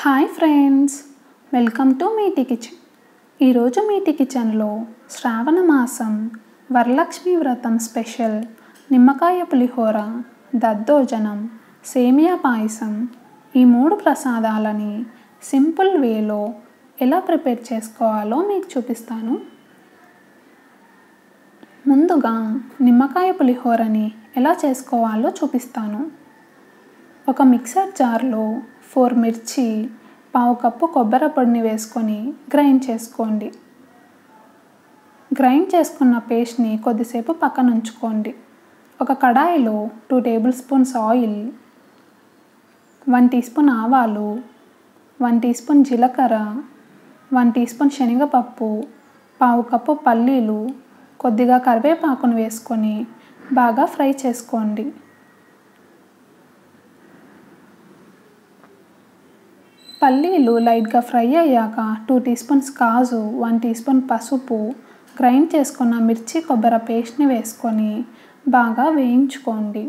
hi friends welcome to Meeti kitchen ఈరోజు మీటి కిచెన్లో శ్రావణ మాసం వరలక్ష్మి వ్రతం స్పెషల్ నిమ్మకాయ పులిహోర దద్దోజనం సేమియా పాయసం ఈ మూడు ప్రసాదాలని సింపుల్ వేలో ఎలా ప్రిపేర్ చేసుకోవాలో మీకు చూపిస్తాను ముందుగా నిమ్మకాయ పులిహోరని ఎలా చేసుకోవాలో చూపిస్తాను ఒక మిక్సర్ జార్లో ఫోర్ మిర్చి పావు కప్పు కొబ్బరి పొడిని వేసుకొని గ్రైండ్ చేసుకోండి గ్రైండ్ చేసుకున్న పేస్ట్ని కొద్దిసేపు పక్కన ఉంచుకోండి ఒక కడాయిలో two tablespoons oil one teaspoon ఆవాలు వన్ టీ స్పూన్ జీలకర్ర వన్ టీ స్పూన్ శనగపప్పు పావు కప్పు పల్లీలు కొద్దిగా కరివేపాకును వేసుకొని బాగా ఫ్రై చేసుకోండి పల్లీలు లైట్గా ఫ్రై అయ్యాక టూ టీ స్పూన్స్ కాజు వన్ టీ స్పూన్ పసుపు గ్రైండ్ చేసుకున్న మిర్చి కొబ్బరి పేస్ట్ని వేసుకొని బాగా వేయించుకోండి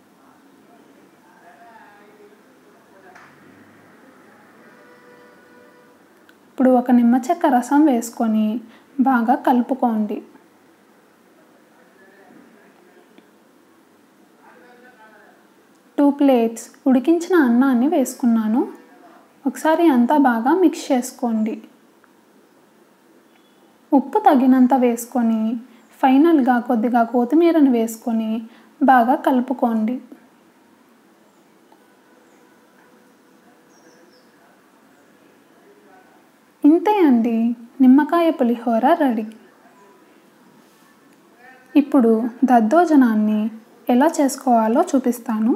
ఇప్పుడు ఒక నిమ్మ చెక్క రసం వేసుకొని బాగా కలుపుకోండి టూ ప్లేట్స్ ఉడికించిన అన్నాన్ని వేసుకున్నాను ఒకసారి అంతా బాగా మిక్స్ చేసుకోండి ఉప్పు తగినంత వేసుకొని ఫైనల్గా కొద్దిగా కొత్తిమీరను వేసుకొని బాగా కలుపుకోండి ఇంతే అండి నిమ్మకాయ పులిహోర రెడీ ఇప్పుడు దద్దోజనాన్ని ఎలా చేసుకోవాలో చూపిస్తాను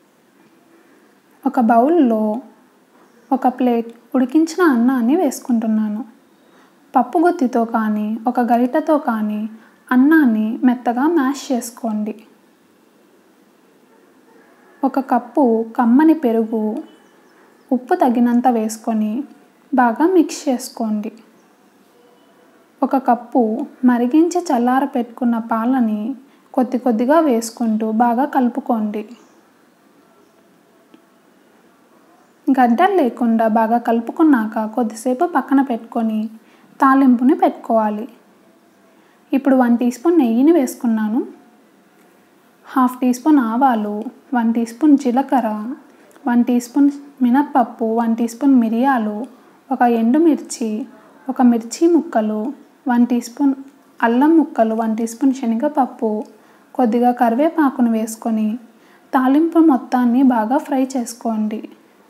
ఒక బౌల్లో ఒక ప్లేట్ ఉడికించిన అన్నాన్ని వేసుకుంటున్నాను పప్పు గుత్తితో కానీ ఒక గరిటతో కానీ అన్నాన్ని మెత్తగా మ్యాష్ చేసుకోండి ఒక కప్పు కమ్మని పెరుగు ఉప్పు తగినంత వేసుకొని బాగా మిక్స్ చేసుకోండి ఒక కప్పు మరిగించి చల్లార పెట్టుకున్న పాలని కొద్ది కొద్దిగా వేసుకుంటూ బాగా కలుపుకోండి గడ్డలు లేకుండా బాగా కలుపుకున్నాక కొద్దిసేపు పక్కన పెట్టుకొని తాలింపుని పెట్టుకోవాలి ఇప్పుడు వన్ టీ స్పూన్ నెయ్యిని వేసుకున్నాను హాఫ్ టీ స్పూన్ ఆవాలు వన్ టీ స్పూన్ జీలకర్ర వన్ టీ స్పూన్ మినప్పప్పు వన్ టీ స్పూన్ మిరియాలు ఒక ఎండుమిర్చి ఒక మిర్చి ముక్కలు వన్ టీ స్పూన్ అల్లం ముక్కలు వన్ టీ స్పూన్ శనగపప్పు కొద్దిగా కరివేపాకును వేసుకొని తాలింపు మొత్తాన్ని బాగా ఫ్రై చేసుకోండి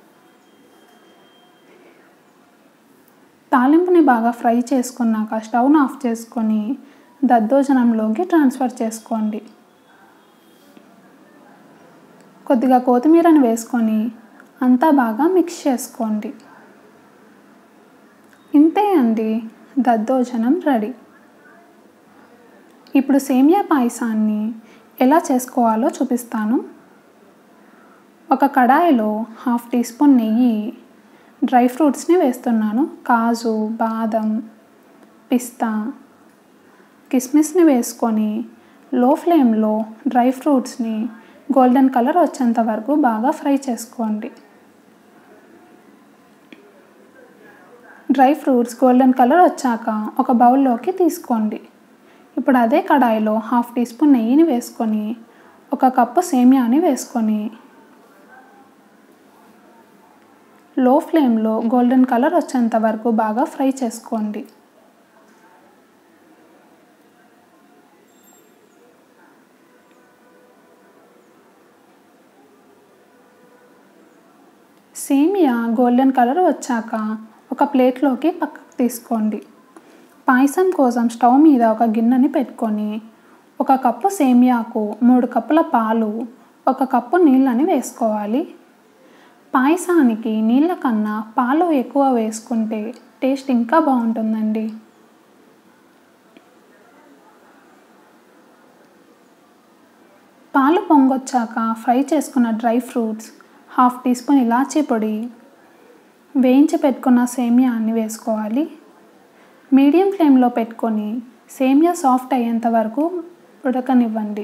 తాలింపుని బాగా ఫ్రై చేసుకున్నాక స్టవ్ను ఆఫ్ చేసుకొని దద్దోజనంలోకి ట్రాన్స్ఫర్ చేసుకోండి కొద్దిగా కొత్తిమీరను వేసుకొని అంతా బాగా మిక్స్ చేసుకోండి ఇంతే అండి దద్దోజనం రెడీ ఇప్పుడు సేమియా పాయసాన్ని ఎలా చేసుకోవాలో చూపిస్తాను ఒక కడాయిలో హాఫ్ టీ స్పూన్ నెయ్యి డ్రై ఫ్రూట్స్ని వేస్తున్నాను కాజు బాదం పిస్తా కిస్మిస్ని వేసుకొని లో ఫ్లేమ్లో డ్రై ఫ్రూట్స్ని గోల్డెన్ కలర్ వచ్చేంత వరకు బాగా ఫ్రై చేసుకోండి డ్రై ఫ్రూట్స్ గోల్డెన్ కలర్ వచ్చాక ఒక బౌల్లోకి తీసుకోండి ఇప్పుడు అదే కడాయిలో హాఫ్ టీ స్పూన్ నెయ్యిని వేసుకొని ఒక కప్పు సేమియాని వేసుకొని లో ఫ్లేమ్లో గోల్డెన్ కలర్ వచ్చేంత వరకు బాగా ఫ్రై చేసుకోండి సేమియా గోల్డెన్ కలర్ వచ్చాక ఒక ప్లేట్లోకి పక్కకు తీసుకోండి పాయసం కోసం స్టవ్ మీద ఒక గిన్నెని పెట్టుకొని ఒక కప్పు సేమియాకు మూడు కప్పుల పాలు ఒక కప్పు నీళ్ళని వేసుకోవాలి పాయసానికి నీళ్ళ కన్నా పాలు ఎక్కువ వేసుకుంటే టేస్ట్ ఇంకా బాగుంటుందండి పాలు పొంగొచ్చాక ఫ్రై చేసుకున్న dry fruits half teaspoon ఇలాచీ పొడి వేయించి పెట్టుకున్న సేమియాన్ని వేసుకోవాలి మీడియం ఫ్లేమ్లో పెట్టుకొని సేమియా సాఫ్ట్ అయ్యేంత వరకు ఉడకనివ్వండి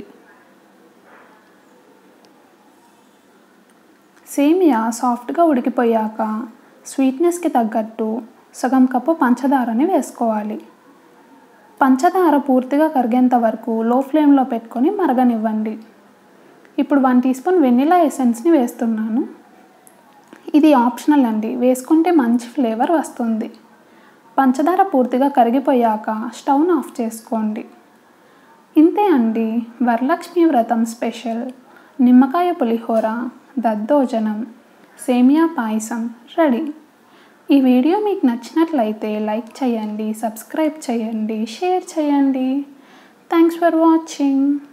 సేమియా సాఫ్ట్గా ఉడికిపోయాక స్వీట్నెస్కి తగ్గట్టు సగం కప్పు పంచదారని వేసుకోవాలి పంచదార పూర్తిగా కరిగేంత వరకు లో ఫ్లేమ్లో పెట్టుకొని మరగనివ్వండి ఇప్పుడు వన్ టీ స్పూన్ వెనిలా ఎసెన్స్ని వేస్తున్నాను ఇది ఆప్షనల్ అండి వేసుకుంటే మంచి ఫ్లేవర్ వస్తుంది పంచదార పూర్తిగా కరిగిపోయాక స్టవ్ను ఆఫ్ చేసుకోండి ఇంతే అండి వరలక్ష్మి వ్రతం స్పెషల్ నిమ్మకాయ పులిహోర దద్దోజనం సేమియా పాయసం రెడీ ఈ వీడియో మీకు నచ్చినట్లయితే లైక్ చేయండి సబ్స్క్రైబ్ చేయండి షేర్ చేయండి థ్యాంక్స్ ఫర్ వాచింగ్